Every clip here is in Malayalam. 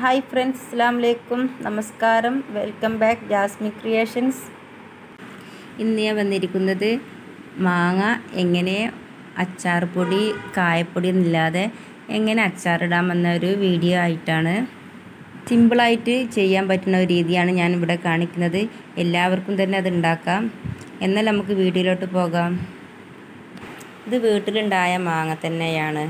ഹായ് ഫ്രണ്ട്സ് അസ്സാം വലൈക്കും നമസ്കാരം വെൽക്കം ബാക്ക് ജാസ്മി ക്രിയേഷൻസ് ഇന്ന് ഞാൻ വന്നിരിക്കുന്നത് മാങ്ങ എങ്ങനെ അച്ചാർ പൊടി കായപ്പൊടി ഒന്നുമില്ലാതെ എങ്ങനെ അച്ചാറിടാമെന്ന ഒരു വീഡിയോ ആയിട്ടാണ് സിമ്പിളായിട്ട് ചെയ്യാൻ പറ്റുന്ന ഒരു രീതിയാണ് ഞാൻ ഇവിടെ കാണിക്കുന്നത് എല്ലാവർക്കും തന്നെ അത് ഉണ്ടാക്കാം എന്നാൽ നമുക്ക് വീഡിയോയിലോട്ട് പോകാം ഇത് വീട്ടിലുണ്ടായ മാങ്ങ തന്നെയാണ്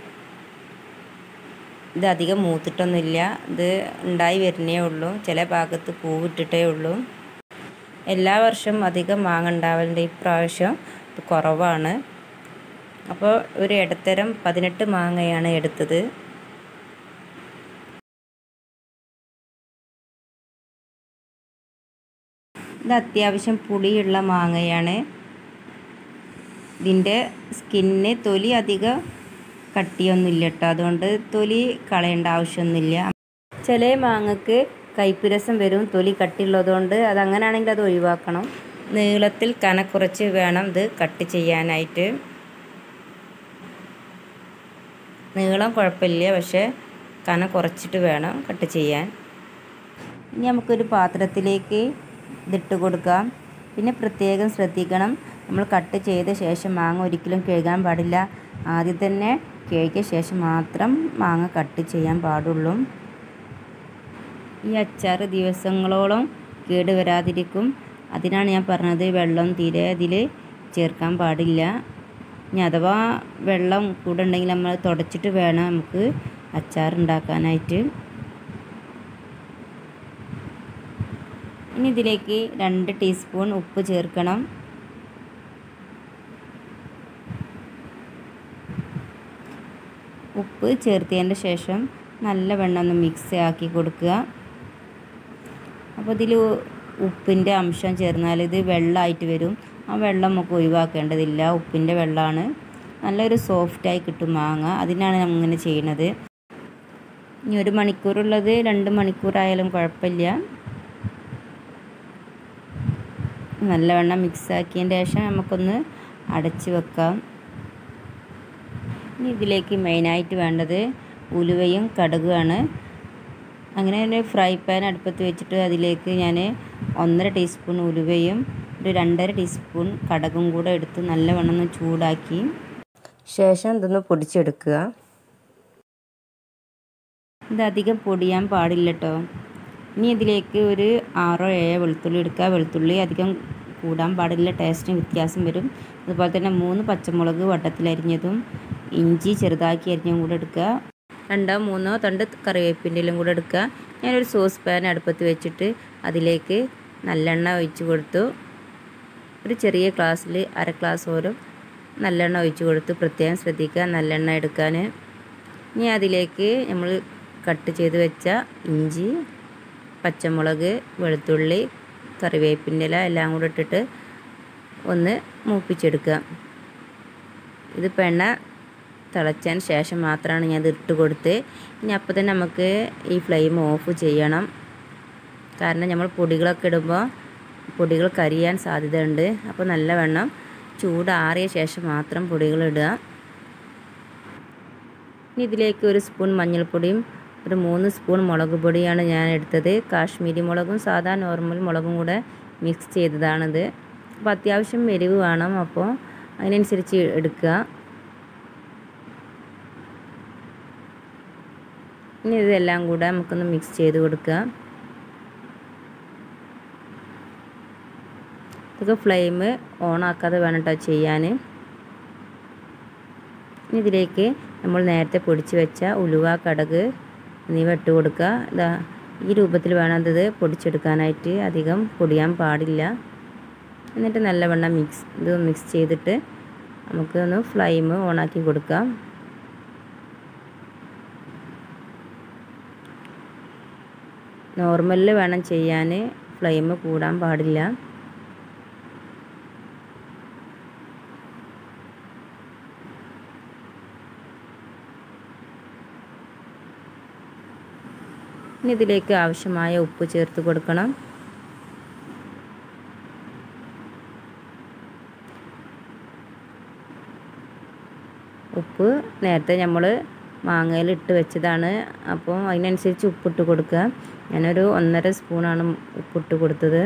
ഇത് അധികം മൂത്തിട്ടൊന്നുമില്ല ഇത് ഉണ്ടായി വരുന്നേ ഉള്ളൂ ചില ഭാഗത്ത് പൂവിട്ടിട്ടേ ഉള്ളൂ എല്ലാ വർഷവും അധികം മാങ്ങ ഉണ്ടാവലുണ്ട് ഇപ്രാവശ്യം ഇത് കുറവാണ് അപ്പോൾ ഒരു ഇടത്തരം പതിനെട്ട് മാങ്ങയാണ് എടുത്തത് ഇത് അത്യാവശ്യം പുളിയുള്ള മാങ്ങയാണ് ഇതിൻ്റെ സ്കിന്നിന് തൊലി അധികം കട്ടിയൊന്നുമില്ല കേട്ടോ അതുകൊണ്ട് തൊലി കളയേണ്ട ആവശ്യമൊന്നുമില്ല ചില മാങ്ങക്ക് കയ്പ്പ് രസം വരും തൊലി കട്ടിയുള്ളതുകൊണ്ട് അത് അങ്ങനെയാണെങ്കിൽ അത് ഒഴിവാക്കണം നീളത്തിൽ കന കുറച്ച് വേണം ഇത് കട്ട് ചെയ്യാനായിട്ട് നീളം കുഴപ്പമില്ല പക്ഷേ കന കുറച്ചിട്ട് വേണം കട്ട് ചെയ്യാൻ ഇനി നമുക്കൊരു പാത്രത്തിലേക്ക് ഇതിട്ട് കൊടുക്കാം പിന്നെ പ്രത്യേകം ശ്രദ്ധിക്കണം നമ്മൾ കട്ട് ചെയ്ത ശേഷം മാങ്ങ ഒരിക്കലും കഴുകാൻ പാടില്ല ആദ്യം തന്നെ കഴുകിയ ശേഷം മാത്രം മാങ്ങ കട്ട് ചെയ്യാൻ പാടുള്ളൂ ഈ അച്ചാർ ദിവസങ്ങളോളം കേട് വരാതിരിക്കും അതിനാണ് ഞാൻ പറഞ്ഞത് വെള്ളം തീരെ അതിൽ ചേർക്കാൻ പാടില്ല ഇനി അഥവാ വെള്ളം കൂടെ ഉണ്ടെങ്കിൽ നമ്മൾ തുടച്ചിട്ട് വേണം നമുക്ക് അച്ചാർ ഉണ്ടാക്കാനായിട്ട് ഇനി ഇതിലേക്ക് രണ്ട് ടീസ്പൂൺ ഉപ്പ് ചേർക്കണം ഉപ്പ് ചേർത്തതിൻ്റെ ശേഷം നല്ല വെണ്ണം ഒന്ന് മിക്സ് ആക്കി കൊടുക്കുക അപ്പോൾ ഇതിൽ ഉപ്പിൻ്റെ അംശം ചേർന്നാൽ ഇത് വെള്ളമായിട്ട് വരും ആ വെള്ളം നമുക്ക് ഒഴിവാക്കേണ്ടതില്ല ഉപ്പിൻ്റെ വെള്ളമാണ് നല്ലൊരു സോഫ്റ്റായി കിട്ടും മാങ്ങ അതിനാണ് നമ്മളിങ്ങനെ ചെയ്യണത് ഇനി ഒരു മണിക്കൂറുള്ളത് രണ്ട് മണിക്കൂറായാലും കുഴപ്പമില്ല നല്ലവണ്ണം മിക്സ് ആക്കിയതിൻ്റെ ശേഷം നമുക്കൊന്ന് അടച്ച് വെക്കാം ഇനി ഇതിലേക്ക് മെയിനായിട്ട് വേണ്ടത് ഉലുവയും കടുകുമാണ് അങ്ങനെ ഒരു ഫ്രൈ പാൻ അടുപ്പത്ത് വെച്ചിട്ട് അതിലേക്ക് ഞാൻ ഒന്നര ടീസ്പൂൺ ഉലുവയും ഒരു രണ്ടര ടീസ്പൂൺ കടകും കൂടെ എടുത്ത് നല്ലവണ്ണം ഒന്ന് ചൂടാക്കി ശേഷം ഇതൊന്ന് പൊടിച്ചെടുക്കുക ഇത് അധികം പൊടിയാൻ പാടില്ല കേട്ടോ ഇനി ഇതിലേക്ക് ഒരു ആറോ ഏഴോ വെളുത്തുള്ളി എടുക്കുക വെളുത്തുള്ളി അധികം കൂടാൻ പാടില്ല ടേസ്റ്റിന് വ്യത്യാസം വരും അതുപോലെ തന്നെ മൂന്ന് പച്ചമുളക് വട്ടത്തിലരിഞ്ഞതും ഇഞ്ചി ചെറുതാക്കി അരിഞ്ഞതും കൂടെ എടുക്കുക രണ്ടോ മൂന്നോ തണ്ട് കറിവേപ്പിൻ്റെലും കൂടെ എടുക്കുക ഞാനൊരു സോസ് പാൻ അടുപ്പത്ത് വെച്ചിട്ട് അതിലേക്ക് നല്ലെണ്ണ ഒഴിച്ച് കൊടുത്തു ഒരു ചെറിയ ഗ്ലാസ്സിൽ അര ഗ്ലാസ് ഓരോ നല്ലെണ്ണ ഒഴിച്ച് കൊടുത്ത് പ്രത്യേകം ശ്രദ്ധിക്കുക നല്ലെണ്ണ എടുക്കാൻ ഇനി അതിലേക്ക് നമ്മൾ കട്ട് ചെയ്ത് വെച്ച ഇഞ്ചി പച്ചമുളക് വെളുത്തുള്ളി കറിവേപ്പിൻ്റെ ഇല എല്ലാം കൂടെ ഇട്ടിട്ട് ഒന്ന് മൂപ്പിച്ചെടുക്കുക ഇത് പെണ്ണ തിളച്ചതിന് ശേഷം മാത്രമാണ് ഞാൻ ഇത് ഇട്ട് കൊടുത്ത് ഇനി അപ്പോൾ തന്നെ നമുക്ക് ഈ ഫ്ലെയിം ഓഫ് ചെയ്യണം കാരണം നമ്മൾ പൊടികളൊക്കെ ഇടുമ്പോൾ പൊടികൾ കരിയാൻ സാധ്യതയുണ്ട് അപ്പോൾ നല്ലവണ്ണം ചൂടാറിയ ശേഷം മാത്രം പൊടികൾ ഇടുക ഇനി ഇതിലേക്ക് ഒരു സ്പൂൺ മഞ്ഞൾപ്പൊടിയും ഒരു മൂന്ന് സ്പൂൺ മുളക് പൊടിയാണ് ഞാൻ എടുത്തത് കാശ്മീരി മുളകും സാധാ നോർമൽ മുളകും കൂടെ മിക്സ് ചെയ്തതാണിത് അപ്പോൾ അത്യാവശ്യം എരിവ് വേണം അപ്പോൾ അതിനനുസരിച്ച് എടുക്കുക ഇനി ഇതെല്ലാം കൂടെ നമുക്കൊന്ന് മിക്സ് ചെയ്ത് കൊടുക്കുക ഇതൊക്കെ ഫ്ലെയിം ഓണാക്കാതെ വേണം കേട്ടോ ചെയ്യാൻ ഇനി ഇതിലേക്ക് നമ്മൾ നേരത്തെ പൊടിച്ച് വെച്ച ഉലുവ കടക് എന്നിവ ഇട്ട് കൊടുക്കുക ഇതാ ഈ രൂപത്തിൽ വേണം ഇത് പൊടിച്ചെടുക്കാനായിട്ട് അധികം പൊടിയാൻ പാടില്ല എന്നിട്ട് നല്ലവണ്ണം മിക്സ് ഇത് മിക്സ് ചെയ്തിട്ട് നമുക്ക് ഒന്ന് ഫ്ലെയിം ഓണാക്കി കൊടുക്കാം നോർമലിൽ വേണം ചെയ്യാൻ ഫ്ലെയിം കൂടാൻ പാടില്ല ഇനി ഇതിലേക്ക് ആവശ്യമായ ഉപ്പ് ചേർത്ത് കൊടുക്കണം ഉപ്പ് നേരത്തെ നമ്മൾ മാങ്ങയിൽ ഇട്ട് വെച്ചതാണ് അപ്പോൾ അതിനനുസരിച്ച് ഉപ്പിട്ട് കൊടുക്കുക ഞാനൊരു ഒന്നര സ്പൂണാണ് ഉപ്പിട്ട് കൊടുത്തത്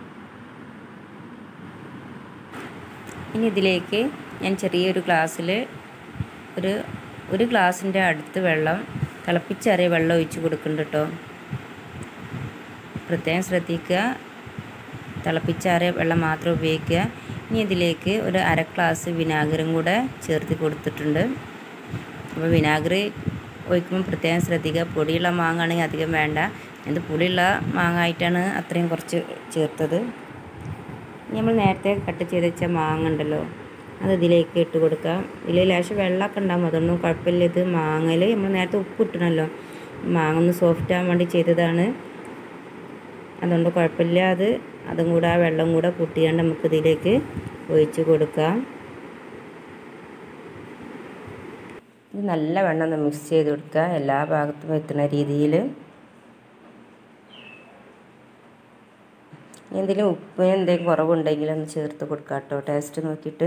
ഇനി ഇതിലേക്ക് ഞാൻ ചെറിയൊരു ഗ്ലാസ്സിൽ ഒരു ഒരു ഗ്ലാസിൻ്റെ അടുത്ത് വെള്ളം തിളപ്പിച്ചറിയ വെള്ളം ഒഴിച്ച് കൊടുക്കുന്നുണ്ട് കേട്ടോ പ്രത്യേകം ശ്രദ്ധിക്കുക തിളപ്പിച്ചാറിയ വെള്ളം മാത്രം ഉപയോഗിക്കുക ഇനി ഇതിലേക്ക് ഒരു അര ഗ്ലാസ് വിനാഗിരും കൂടെ ചേർത്ത് കൊടുത്തിട്ടുണ്ട് അപ്പോൾ വിനാഗിരി ഒഴിക്കുമ്പോൾ പ്രത്യേകം ശ്രദ്ധിക്കുക പൊടിയുള്ള മാങ്ങ ആണെങ്കിൽ അധികം വേണ്ട ഇത് പുളിയുള്ള മാങ്ങ ആയിട്ടാണ് അത്രയും കുറച്ച് ചേർത്തത് നമ്മൾ നേരത്തെ കട്ട് ചെയ്ത് വെച്ച മാങ്ങ ഉണ്ടല്ലോ അത് ഇതിലേക്ക് ഇട്ട് കൊടുക്കാം ഇതിൽ ലേശം വെള്ളമൊക്കെ ഉണ്ടാകും അതൊന്നും കുഴപ്പമില്ല ഇത് മാങ്ങയിൽ നമ്മൾ നേരത്തെ ഉപ്പ് ഇട്ടണമല്ലോ മാങ്ങ ഒന്ന് സോഫ്റ്റ് ആകാൻ വേണ്ടി ചെയ്തതാണ് അതുകൊണ്ട് കുഴപ്പമില്ല അത് അതും കൂടെ ആ വെള്ളം കൂടെ കൂട്ടിയാണ്ട് നമുക്ക് ഇതിലേക്ക് ഒഴിച്ച് കൊടുക്കാം ഇത് നല്ല വെള്ളം ഒന്ന് മിക്സ് ചെയ്ത് കൊടുക്കുക എല്ലാ ഭാഗത്തും എത്തുന്ന രീതിയിൽ എന്തെങ്കിലും ഉപ്പിന് എന്തെങ്കിലും കുറവുണ്ടെങ്കിൽ ഒന്ന് ചേർത്ത് കൊടുക്കാം കേട്ടോ ടേസ്റ്റ് നോക്കിയിട്ട്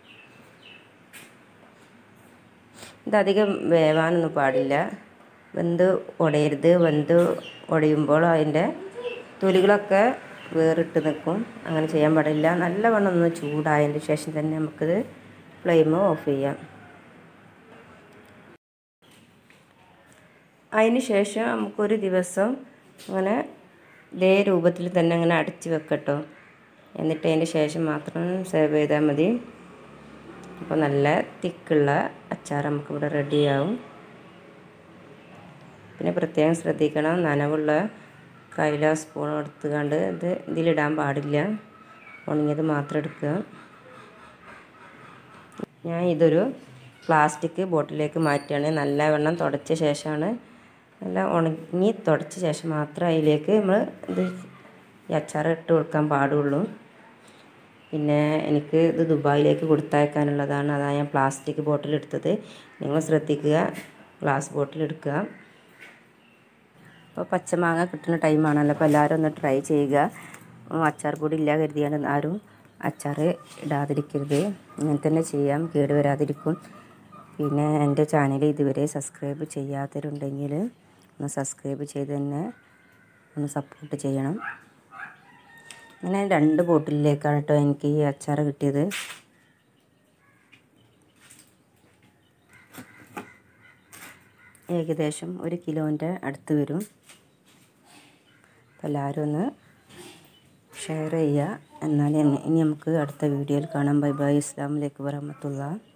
ഇതധികം വേവാനൊന്നും പാടില്ല വെന്ത് ഉടയരുത് വെന്ത് ഉടയുമ്പോൾ അതിൻ്റെ തൊലികളൊക്കെ വേറിട്ട് നിൽക്കും അങ്ങനെ ചെയ്യാൻ പാടില്ല നല്ലവണ്ണം ഒന്ന് ചൂടായതിന് ശേഷം തന്നെ നമുക്കിത് ഫ്ലെയിം ഓഫ് ചെയ്യാം അതിന് ശേഷം നമുക്കൊരു ദിവസം അങ്ങനെ ഇതേ രൂപത്തിൽ തന്നെ അങ്ങനെ അടച്ച് വെക്കട്ടോ എന്നിട്ട് അതിന് ശേഷം മാത്രം സേവ് ചെയ്താൽ മതി അപ്പോൾ നല്ല തിക്കുള്ള അച്ചാർ നമുക്കിവിടെ റെഡിയാവും പിന്നെ പ്രത്യേകം ശ്രദ്ധിക്കണം നനവുള്ള കയ്യിലോ സ്പൂണോ എടുത്തുകൊണ്ട് ഇത് ഇതിലിടാൻ പാടില്ല ഉണങ്ങിയത് മാത്രം എടുക്കുക ഞാൻ ഇതൊരു പ്ലാസ്റ്റിക് ബോട്ടിലേക്ക് മാറ്റുകയാണ് നല്ലവണ്ണം തുടച്ച ശേഷമാണ് നല്ല ഉണങ്ങി തുടച്ച ശേഷം മാത്രം അതിലേക്ക് നമ്മൾ ഇത് ഈ അച്ചാർ ഇട്ട് കൊടുക്കാൻ പാടുള്ളൂ പിന്നെ എനിക്ക് ഇത് ദുബായിലേക്ക് കൊടുത്തയക്കാനുള്ളതാണ് അതാണ് ഞാൻ പ്ലാസ്റ്റിക് ബോട്ടിൽ എടുത്തത് നിങ്ങൾ ശ്രദ്ധിക്കുക ഗ്ലാസ് ബോട്ടിൽ എടുക്കുക ഇപ്പോൾ പച്ചമാങ്ങ കിട്ടുന്ന ടൈമാണല്ലോ അപ്പോൾ എല്ലാവരും ഒന്ന് ട്രൈ ചെയ്യുക അച്ചാർ പൊടി ഇല്ല കരുതിയാണ് ആരും അച്ചാർ ഇടാതിരിക്കരുത് ഇങ്ങനെ തന്നെ ചെയ്യാം കേട് വരാതിരിക്കും പിന്നെ എൻ്റെ ചാനൽ ഇതുവരെ സബ്സ്ക്രൈബ് ചെയ്യാത്തവരുണ്ടെങ്കിൽ ഒന്ന് സബ്സ്ക്രൈബ് ചെയ്ത് തന്നെ ഒന്ന് സപ്പോർട്ട് ചെയ്യണം ഇങ്ങനെ രണ്ട് ബോട്ടിലേക്കാണ് കേട്ടോ എനിക്ക് ഈ അച്ചാർ കിട്ടിയത് ഏകദേശം ഒരു കിലോൻ്റെ അടുത്ത് വരും അപ്പോൾ എല്ലാവരും ഒന്ന് ഷെയർ ചെയ്യുക എന്നാൽ ഇനി നമുക്ക് അടുത്ത വീഡിയോയിൽ കാണാം ബൈ ബൈ ഇസ്ലാമിലേക്ക് വരഹമത്തുള്ള